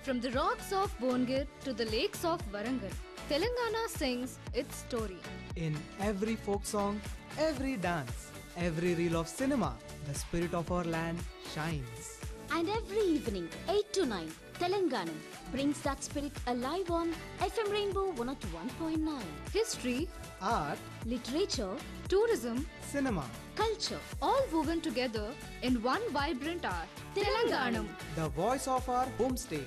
From the rocks of Bongir to the lakes of Warangal, Telangana sings its story. In every folk song, every dance, every reel of cinema, the spirit of our land shines. And every evening, 8 to 9, Telangana brings that spirit alive on FM Rainbow 101.9. History, Art, Literature, tourism, cinema, culture, all woven together in one vibrant art. Telanganam. the voice of our homestay.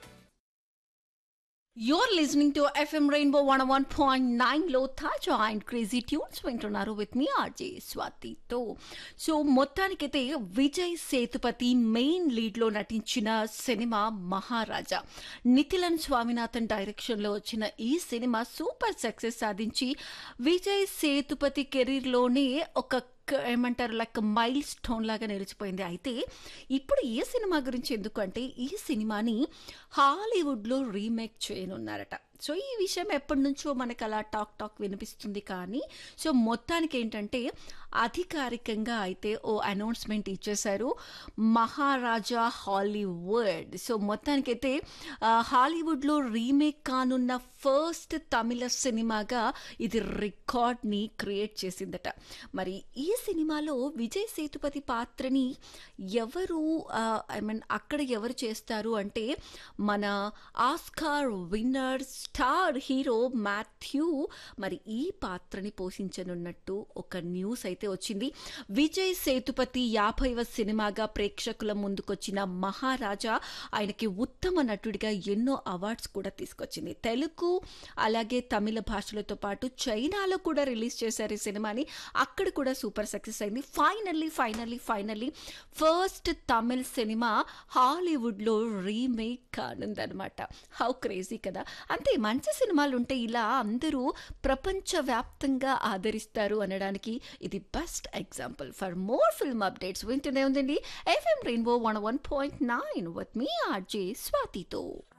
You're listening to FM Rainbow 101.9 లో తాజా and crazy tunes వింటున్నారు with మీ RJ స్వాతితో so మొత్తానికైతే Vijay Sethupathi main లీడ్లో నటించిన cinema మహారాజా నితిలన్ స్వామినాథన్ డైరెక్షన్లో వచ్చిన ఈ సినిమా సూపర్ సక్సెస్ సాధించి విజయ్ సేతుపతి కెరీర్లోనే ఒక క- ఏమంటారు లైక్ మైల్ స్టోన్ లాగా నిలిచిపోయింది అయితే ఇప్పుడు ఈ సినిమా గురించి ఎందుకు అంటే ఈ సినిమాని హాలీవుడ్లో రీమేక్ చేయనున్నారట సో ఈ విషయం ఎప్పటి నుంచో మనకు అలా టాక్ టాక్ వినిపిస్తుంది కానీ సో మొత్తానికి ఏంటంటే అధికారికంగా అయితే ఓ అనౌన్స్మెంట్ ఇచ్చేశారు మహారాజా హాలీవుడ్ సో మొత్తానికైతే ఆ, హాలీవుడ్లో రీమేక్ కానున్న ఫస్ట్ తమిళ సినిమాగా ఇది రికార్డ్ని క్రియేట్ చేసిందట మరి ఈ సినిమాలో విజయ్ సేతుపతి పాత్రని ఎవరు ఐ మీన్ అక్కడ ఎవరు చేస్తారు అంటే మన Oscar winner star hero Matthew మరి ఈ పాత్రని పోషించనున్నట్టు ఒక న్యూస్ అయితే వచ్చింది విజయ్ సేతుపతి యాభైవ సినిమాగా ప్రేక్షకుల ముందుకొచ్చిన మహారాజా ఆయనకి ఉత్తమ నటుడిగా ఎన్నో అవార్డ్స్ కూడా తీసుకొచ్చింది తెలుగు అలాగే తమిళ భాషలతో పాటు చైనాలో కూడా రిలీజ్ చేశారు ఈ సినిమాని అక్కడ కూడా సూపర్ సక్సెస్ అయింది finally finally finally first Tamil సినిమా హాలీవుడ్లో రీమేక్ కానుందనమాట హౌ క్రేజీ కదా అంతే మంచి సినిమాలు ఉంటే ఇలా అందరూ ప్రపంచవ్యాప్తంగా ఆదరిస్తారు అనడానికి ఇది best example for more film updates వింటూనే ఉందండి FM rainbow one one point nine with మీ ఆర్జే స్వాతితో